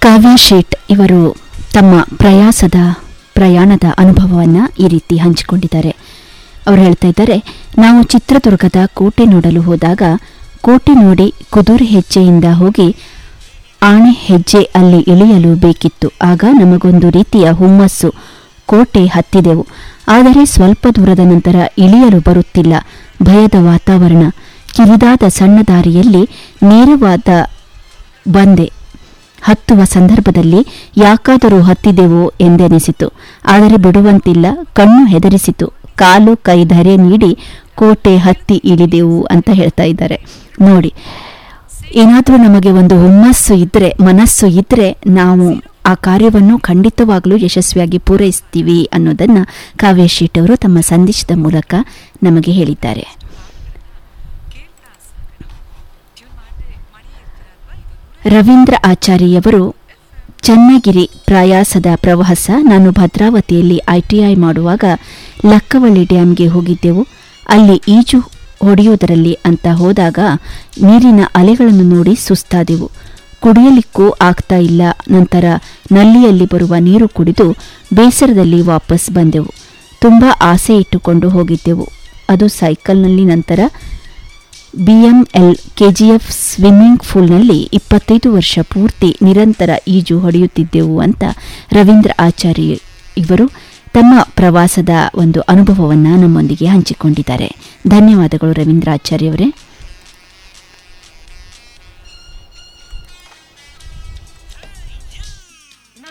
ಕಾವ್ಯ ಶೇಟ್ ಇವರು ತಮ್ಮ ಪ್ರಯಾಸದ ಪ್ರಯಾಣದ ಅನುಭವವನ್ನು ಈ ರೀತಿ ಹಂಚಿಕೊಂಡಿದ್ದಾರೆ ಅವರು ಹೇಳ್ತಾ ಇದ್ದಾರೆ ನಾವು ಚಿತ್ರದುರ್ಗದ ಕೋಟೆ ನೋಡಲು ಹೋದಾಗ ಕೋಟೆ ನೋಡಿ ಕುದುರೆ ಹೆಜ್ಜೆಯಿಂದ ಹೋಗಿ ಆಣೆ ಹೆಜ್ಜೆ ಅಲ್ಲಿ ಇಳಿಯಲು ಬೇಕಿತ್ತು ಆಗ ನಮಗೊಂದು ರೀತಿಯ ಹುಮ್ಮಸ್ಸು ಕೋಟೆ ಹತ್ತಿದೆವು ಆದರೆ ಸ್ವಲ್ಪ ದೂರದ ನಂತರ ಇಳಿಯಲು ಬರುತ್ತಿಲ್ಲ ಭಯದ ವಾತಾವರಣ ಕಿರಿದಾದ ಸಣ್ಣ ದಾರಿಯಲ್ಲಿ ನೇರವಾದ ಬಂದೆ ಹತ್ತುವ ಸಂದರ್ಭದಲ್ಲಿ ಯಾಕಾದರೂ ಹತ್ತಿದೆವೋ ಎಂದೆನಿಸಿತು ಆದರೆ ಬಿಡುವಂತಿಲ್ಲ ಕಣ್ಣು ಹೆದರಿಸಿತು ಕಾಲು ಕೈ ಧರೆ ನೀಡಿ ಕೋಟೆ ಹತ್ತಿ ಇಳಿದೆವು ಅಂತ ಹೇಳ್ತಾ ಇದ್ದಾರೆ ನೋಡಿ ಏನಾದರೂ ನಮಗೆ ಒಂದು ಹುಮ್ಮಸ್ಸು ಇದ್ರೆ ಮನಸ್ಸು ಇದ್ರೆ ನಾವು ಆ ಕಾರ್ಯವನ್ನು ಖಂಡಿತವಾಗ್ಲೂ ಯಶಸ್ವಿಯಾಗಿ ಪೂರೈಸ್ತೀವಿ ಅನ್ನೋದನ್ನ ಕಾವ್ಯ ಶೀಟ್ ಅವರು ತಮ್ಮ ಸಂದೇಶದ ಮೂಲಕ ನಮಗೆ ಹೇಳಿದ್ದಾರೆ ರವೀಂದ್ರ ಆಚಾರ್ಯವರು ಚನ್ನಗಿರಿ ಪ್ರಯಾಸದ ಪ್ರವಾಸ ನಾನು ಭದ್ರಾವತಿಯಲ್ಲಿ ಐಟಿಐ ಮಾಡುವಾಗ ಲಕ್ಕವಳ್ಳಿ ಡ್ಯಾಂಗೆ ಹೋಗಿದ್ದೆವು ಅಲ್ಲಿ ಈಜು ಹೊಡೆಯುವುದರಲ್ಲಿ ಅಂತ ಹೋದಾಗ ನೀರಿನ ಅಲೆಗಳನ್ನು ನೋಡಿ ಸುಸ್ತಾದೆವು ಕುಡಿಯಲಿಕ್ಕೂ ಆಗ್ತಾ ಇಲ್ಲ ನಂತರ ನಲ್ಲಿಯಲ್ಲಿ ಬರುವ ನೀರು ಕುಡಿದು ಬೇಸರದಲ್ಲಿ ವಾಪಸ್ ಬಂದೆವು ತುಂಬ ಆಸೆ ಇಟ್ಟುಕೊಂಡು ಹೋಗಿದ್ದೆವು ಅದು ಸೈಕಲ್ನಲ್ಲಿ ನಂತರ ಬಿಎಂಎಲ್ ಕೆಜಿಎಫ್ ಸ್ವಿಮ್ಮಿಂಗ್ ಪೂಲ್ನಲ್ಲಿ ಇಪ್ಪತ್ತೈದು ವರ್ಷ ಪೂರ್ತಿ ನಿರಂತರ ಈಜು ಹೊಡೆಯುತ್ತಿದ್ದೆವು ಅಂತ ರವೀಂದ್ರ ಆಚಾರ್ಯ ಇವರು ತಮ್ಮ ಪ್ರವಾಸದ ಒಂದು ಅನುಭವವನ್ನು ನಮ್ಮೊಂದಿಗೆ ಹಂಚಿಕೊಂಡಿದ್ದಾರೆ ಧನ್ಯವಾದಗಳು ರವೀಂದ್ರ ಆಚಾರ್ಯವರೇ